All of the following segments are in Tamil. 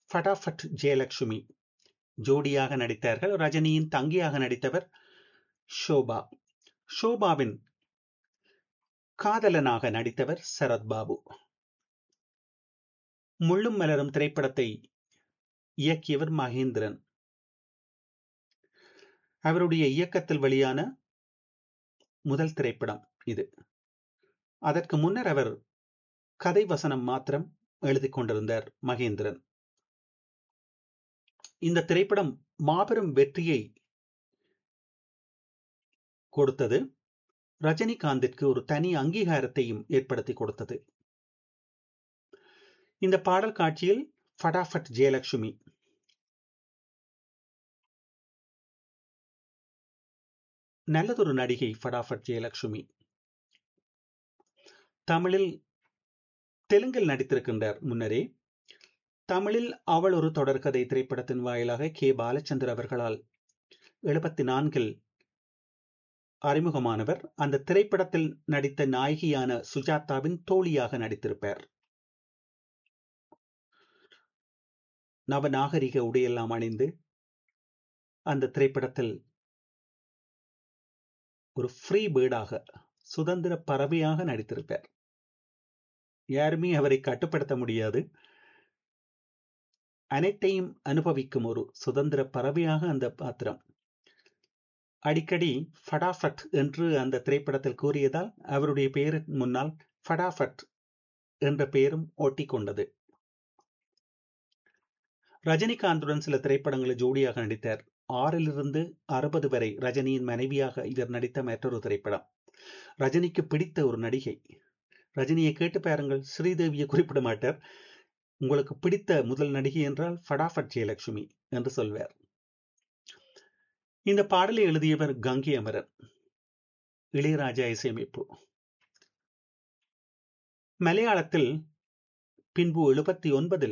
ஃபடாஃபட் ஜெயலட்சுமி ஜோடியாக நடித்தார்கள் ரஜினியின் தங்கியாக நடித்தவர் ஷோபா ஷோபாவின் காதலனாக நடித்தவர் சரத்பாபு முள்ளும் மலரும் திரைப்படத்தை இயக்கியவர் மகேந்திரன் அவருடைய இயக்கத்தில் வெளியான முதல் திரைப்படம் இது அதற்கு முன்னர் அவர் கதை வசனம் மாத்திரம் எழுதி கொண்டிருந்தார் மகேந்திரன் இந்த திரைப்படம் மாபெரும் வெற்றியை கொடுத்தது ரஜினிகாந்திற்கு ஒரு தனி அங்கீகாரத்தையும் ஏற்படுத்தி கொடுத்தது இந்த பாடல் காட்சியில் ஃபடாஃபட் ஜெயலட்சுமி நல்லதொரு நடிகை ஃபடாஃபட் ஜெயலட்சுமி தமிழில் தெலுங்கில் நடித்திருக்கின்றார் முன்னரே தமிழில் அவள் ஒரு தொடர்கதை திரைப்படத்தின் வாயிலாக கே பாலச்சந்தர் அவர்களால் எழுபத்தி நான்கில் அறிமுகமானவர் அந்த திரைப்படத்தில் நடித்த நாயகியான சுஜாதாவின் தோழியாக நடித்திருப்பார் நவநாகரிக உடையெல்லாம் அணிந்து அந்த திரைப்படத்தில் ஒரு ஃப்ரீ பேர்டாக சுதந்திர பறவையாக நடித்திருப்பார் யாருமே அவரை கட்டுப்படுத்த முடியாது அனைத்தையும் அனுபவிக்கும் ஒரு சுதந்திர பறவையாக அந்த பாத்திரம் அடிக்கடி ஃபடாஃபட் என்று அந்த திரைப்படத்தில் கூறியதால் அவருடைய பெயரின் முன்னால் ஃபடாஃபட் என்ற பெயரும் ஒட்டிக்கொண்டது ரஜினிகாந்துடன் சில திரைப்படங்களில் ஜோடியாக நடித்தார் ஆறிலிருந்து அறுபது வரை ரஜினியின் மனைவியாக இவர் நடித்த மற்றொரு திரைப்படம் ரஜினிக்கு பிடித்த ஒரு நடிகை ரஜினியை கேட்டு பாருங்கள் ஸ்ரீதேவியை குறிப்பிட மாட்டார் உங்களுக்கு பிடித்த முதல் நடிகை என்றால் ஃபடாஃபட் ஜெயலட்சுமி என்று சொல்வார் இந்த பாடலை எழுதியவர் கங்கை அமரன் இளையராஜா இசையமைப்பு மலையாளத்தில் பின்பு எழுபத்தி ஒன்பதில்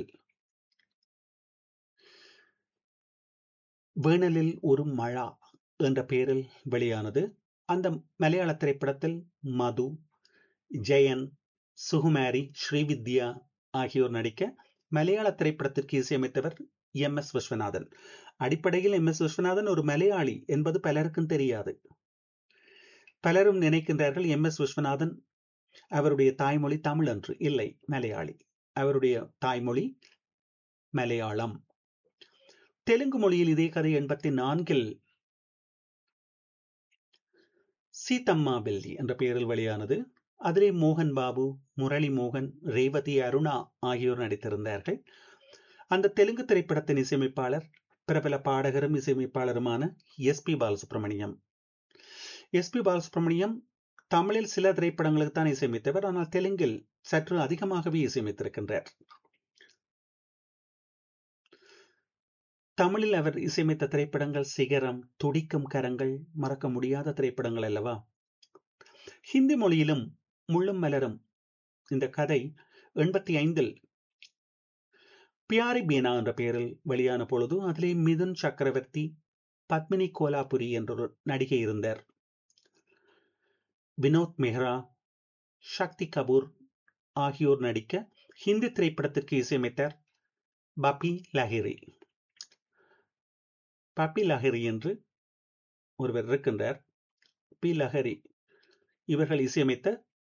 வேணலில் ஒரு மழா என்ற பெயரில் வெளியானது அந்த மலையாள திரைப்படத்தில் மது ஜெயன் சுகுமாரி ஸ்ரீவித்யா ஆகியோர் நடிக்க மலையாள திரைப்படத்திற்கு இசையமைத்தவர் எம் எஸ் விஸ்வநாதன் அடிப்படையில் எம் எஸ் விஸ்வநாதன் ஒரு மலையாளி என்பது பலருக்கும் தெரியாது பலரும் நினைக்கின்றார்கள் எம் எஸ் விஸ்வநாதன் அவருடைய தாய்மொழி தமிழ் என்று இல்லை மலையாளி அவருடைய தாய்மொழி மலையாளம் தெலுங்கு மொழியில் இதே கதை எண்பத்தி நான்கில் சீதம்மா பெல்லி என்ற பெயரில் வெளியானது அதிலே மோகன் பாபு முரளி மோகன் ரேவதி அருணா ஆகியோர் நடித்திருந்தார்கள் அந்த தெலுங்கு திரைப்படத்தின் இசையமைப்பாளர் பிரபல பாடகரும் இசையமைப்பாளருமான S P Balasubrahmanyam S P Balasubrahmanyam தமிழில் சில திரைப்படங்களுக்கு தான் இசையமைத்தவர் ஆனால் தெலுங்கில் சற்று அதிகமாகவே இசையமைத்திருக்கின்றார் தமிழில் அவர் இசையமைத்த திரைப்படங்கள் சிகரம் துடிக்கும் கரங்கள் மறக்க முடியாத திரைப்படங்கள் அல்லவா ஹிந்தி மொழியிலும் முள்ளும் மலரும் இந்த கதை எண்பத்தி ஐந்தில் பியாரி பீனா என்ற பெயரில் வெளியான பொழுது அதிலே மிதுன் சக்கரவர்த்தி பத்மினி கோலாபுரி என்றொரு நடிகை இருந்தார் வினோத் மெஹ்ரா சக்தி கபூர் ஆகியோர் நடிக்க ஹிந்தி திரைப்படத்திற்கு இசையமைத்தார் பபி லஹிரி பப்பி லஹரி என்று ஒருவர் இருக்கின்றார் பி லஹரி இவர்கள் இசையமைத்த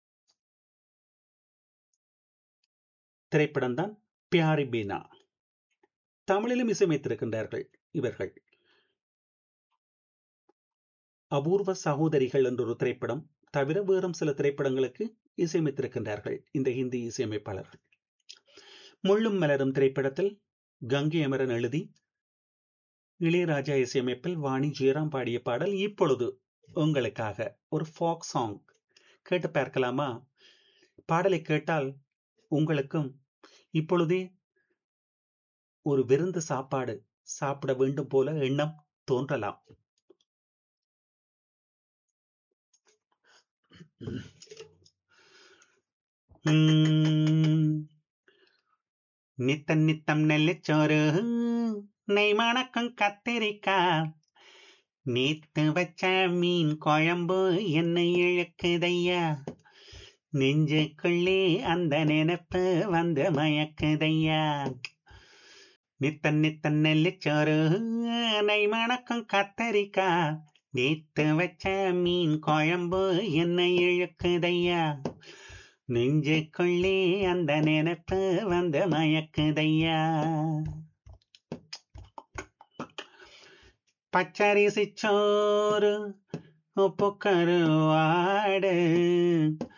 திரைப்படம் தான் பியாரி பீனா தமிழிலும் இசையமைத்திருக்கின்றார்கள் இவர்கள் அபூர்வ சகோதரிகள் என்ற ஒரு திரைப்படம் தவிர வேறும் சில திரைப்படங்களுக்கு இசையமைத்திருக்கின்றார்கள் இந்த ஹிந்தி இசையமைப்பாளர்கள் முள்ளும் மலரும் திரைப்படத்தில் கங்கை அமரன் எழுதி இளையராஜா இசையமைப்பில் வாணி ஜெயராம் பாடிய பாடல் இப்பொழுது உங்களுக்காக ஒரு ஃபாக் சாங் கேட்டு பார்க்கலாமா பாடலை கேட்டால் உங்களுக்கும் இப்பொழுதே ஒரு விருந்து சாப்பாடு சாப்பிட வேண்டும் போல எண்ணம் தோன்றலாம் நித்தம் நித்தம் நெல்லிச்சோறு நெய் மணக்கும் கத்திரிக்காய் நேத்து வச்ச மீன் குழம்பு என்னை இழக்குதையா நெஞ்சுக்குள்ளே அந்த நினைப்பு வந்து மயக்குதையா நித்தன் நித்தன் நெல்லிச்சோறு நெய் மணக்கும் கத்தரிக்கா நேத்து வச்ச மீன் குழம்பு என்ன இழுக்குதையா நெஞ்சுக்குள்ளே அந்த நினைப்பு வந்து மயக்குதையா பச்சரிசி சோறு உப்பு கருவாடு